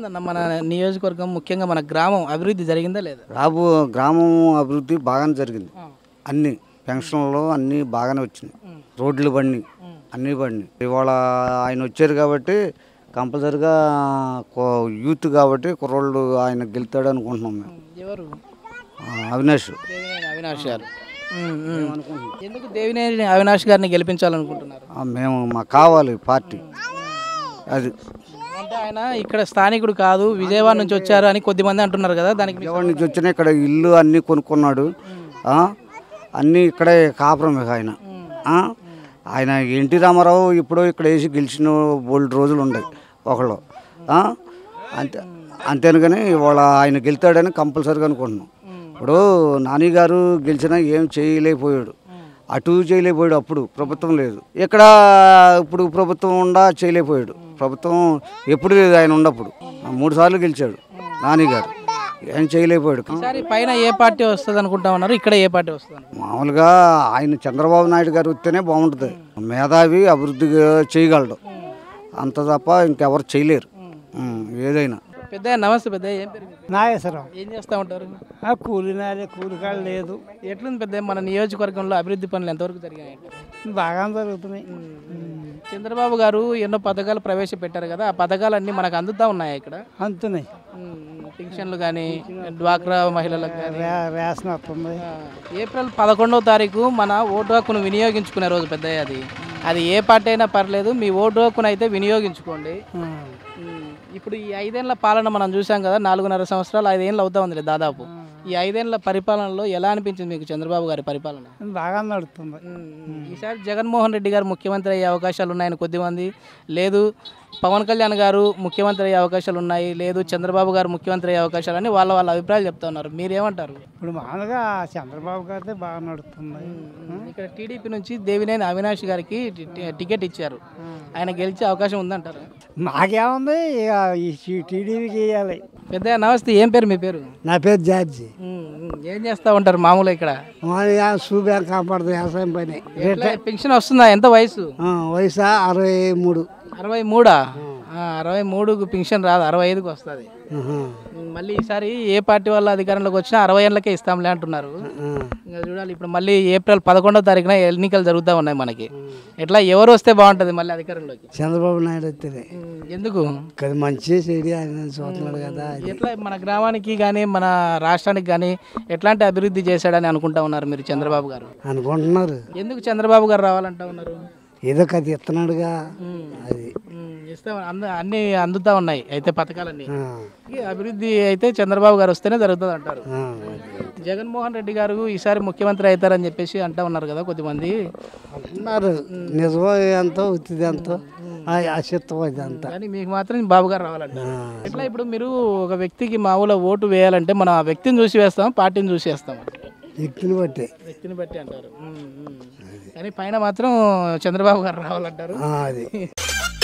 ఉందన్న మన నియోజకవర్గం ముఖ్యంగా మన గ్రామం అభివృద్ధి జరిగిందా లేదా రాబో గ్రామం అభివృద్ధి బాగానే జరిగింది అన్ని పెన్షన్లు అన్నీ బాగానే వచ్చినాయి రోడ్లు బండి అన్నీ బండి ఇవాళ ఆయన వచ్చారు కాబట్టి కంపల్సరిగా కో- యూత్ కాబట్టి కుర్రోళ్ళు ఆయన గెలుతాడు అనుకుంటున్నాం మేము ఎవరు ఆ, అవినాష్ దేవినేని అవినాష్ గారు ఉమ్, ఉమ్. ఎందుకు దేవినేని అవినాష్ గారిని గెలిపించాలనుకుంటున్నారు ఆ, మేము మాకు కావాలి పార్టీ అది అంటే ఆయన ఇక్కడ స్థానికుడు కాదు విజయవాడ నుంచి వచ్చారు అని కొద్దిమంది అంటున్నారు కదా దానికి మీ- విజయవాడ నుంచి వచ్చిన ఇక్కడ ఇల్లు అన్నీ కొనుక్కున్నాడు ఆ, అన్నీ ఇక్కడే కాపురం ఇక ఆయన ఆ, ఆయన ఎన్టీ రామారావు ఇప్పుడు ఇక్కడ వేసి గెలిచిన బోల్డ్ రోజులు ఉన్నాయి ఒకళ్ళు ఆ, అంతే అంతేనుకని ఇవాళ ఆయన గెలుతాడని కంపల్సరీగా అనుకుంటున్నాం ఇప్పుడు నాని గారు గెలిచినా ఏం చేయలేకపోయాడు అటు చేయలేకపోయాడు అప్పుడు ప్రభుత్వం లేదు ఇక్కడ ఇప్పుడు ప్రభుత్వం ఉండా చేయలేకపోయాడు ప్రభుత్వం ఎప్పుడు లేదు ఆయన ఉన్నప్పుడు మూడు సార్లు గెలిచాడు నాని గారు ఏం చేయలేకపోయాడు ఈసారి పైన ఏ పార్టీ వస్తుంది అనుకుంటా ఉన్నారు ఇక్కడ ఏ పార్టీ వస్తుంది అనుకుంటున్నారు? మామూలుగా ఆయన చంద్రబాబు నాయుడు గారు వస్తేనే బాగుంటుంది మేధావి అభివృద్ధి చేయగలడు అంత తప్ప ఇంకెవరు చేయలేరు ఉం, ఏదైనా పెద్ద నమస్తే పెద్ద ఏం పేరు మీ పేరు? నాగేశ్వరం ఏం చేస్తూ ఉంటారు ఆ కూలినాలే కూలికాడు లేదు ఎట్లుంది పెద్ద మన నియోజకవర్గంలో అభివృద్ధి పనులు ఎంతవరకు జరిగాయి బాగా జరుగుతున్నాయి చంద్రబాబు గారు ఎన్నో పథకాలు ప్రవేశపెట్టారు కదా ఆ పథకాలన్నీ మనకు అందుతా ఉన్నాయి ఇక్కడ అంతున్నాయి ఉమ్, పింఛన్లు కానీ డ్వాక్రా మహిళలకు కానీ రే రేషన్ వస్తుంది ఏప్రిల్ పదకొండవ తారీఖు మన ఓటు హక్కును వినియోగించుకునే రోజు పెద్దయ్య అది అది ఏ పార్టీ అయినా పర్లేదు మీ ఓటు హక్కును అయితే వినియోగించుకోండి ఉమ్, ఇప్పుడు ఈ ఐదేళ్ల పాలన మనం చూసాం కదా నాలుగున్నర సంవత్సరాలు ఐదేళ్ళు అవుతా ఉంది దాదాపు ఈ ఐదేళ్ల పరిపాలనలో ఎలా అనిపించింది మీకు చంద్రబాబు గారి పరిపాలన బాగా నడుస్తుంది ఉమ్, ఈసారి జగన్మోహన్ రెడ్డి గారు ముఖ్యమంత్రి అయ్యే అవకాశాలు ఉన్నాయని కొద్దిమంది లేదు పవన్ కళ్యాణ్ గారు ముఖ్యమంత్రి అయ్యే అవకాశాలు ఉన్నాయి లేదు చంద్రబాబు గారు ముఖ్యమంత్రి అయ్యే అవకాశాలు అని వాళ్ళ వాళ్ళ అభిప్రాయాలు చెప్తా ఉన్నారు మీరేమంటారు ఇప్పుడు మామూలుగా చంద్రబాబు గారితే బాగా నడుస్తుంది ఇక్కడ టీడీపీ నుంచి దేవినేని అవినాష్ గారికి టి- టి- టికెట్ ఇచ్చారు ఆయన గెలిచే అవకాశం ఉందంటారు మాకేముంది ఇక ఈ టీడీపీకి వేయాలి పెద్ద నమస్తే ఏం పేరు మీ పేరు నా పేరు జార్జి ఉమ్, ఉమ్, ఏం చేస్తా ఉంటారు మామూలుగా ఇక్కడ మామూలుగా సూబ్యాం కాపాడుతుంది వ్యవసాయం పని ఎట్లా పెన్షన్ వస్తుందా ఎంత వయసు ఆ, వయసు అరవై మూడు అరవై మూడా ఆ, అరవై మూడుకు పెన్షన్ రాదు అరవై ఐదుకి వస్తుంది ఆహా. మళ్ళీ ఈసారి ఏ పార్టీ వాళ్ళ అధికారంలోకి వచ్చినా అరవై ఏళ్ళకే ఇస్తాంలే అంటున్నారు ఆ. ఇంకా చూడాలి ఇప్పుడు మళ్ళీ ఏప్రిల్ పదకొండో తారీఖున ఎన్నికలు జరుగుతూ ఉన్నాయి మనకి ఎట్లా ఎవరు వస్తే బాగుంటుంది మళ్ళీ అధికారంలోకి చంద్రబాబు నాయుడు వస్తుంది ఉమ్, ఎందుకు కదా మంచి చెడి ఆయన చూస్తున్నాడు కదా ఎట్లా మన గ్రామానికి కానీ మన రాష్ట్రానికి కానీ ఎట్లాంటి అభివృద్ధి చేశాడని అనుకుంటా ఉన్నారు మీరు చంద్రబాబు గారు అనుకుంటున్నారు ఎందుకు చంద్రబాబు గారు రావాలంటా ఉన్నారు ఏదో కథ ఇస్తున్నాడుగా ఉమ్, అది ఉమ్, ఇస్తా అంద అన్ని అందుతా ఉన్నాయి అయితే పథకాలన్నీ ఆ, ఈ అభివృద్ధి అయితే చంద్రబాబు గారు వస్తేనే జరుగుతుంది అంటారు ఆ. జగన్మోహన్ రెడ్డి గారు ఈసారి ముఖ్యమంత్రి అవుతారని చెప్పేసి అంటా ఉన్నారు కదా కొద్దిమంది అంటున్నారు నిజమో ఎంతో ఉత్తిది ఎంతో అశిత్వం ఇదంతా కానీ మీకు మాత్రం బాబు గారు రావాలంటారు ఎట్లా ఇప్పుడు మీరు ఒక వ్యక్తికి మామూలు ఓటు వేయాలంటే మనం ఆ వ్యక్తిని చూసి వేస్తాం పార్టీని చూసి వేస్తాం వ్యక్తిని బట్టి వ్యక్తిని బట్టి అంటారు ఉమ్, ఉమ్. కానీ పైన మాత్రం చంద్రబాబు గారు రావాలంటారు ఆ, అది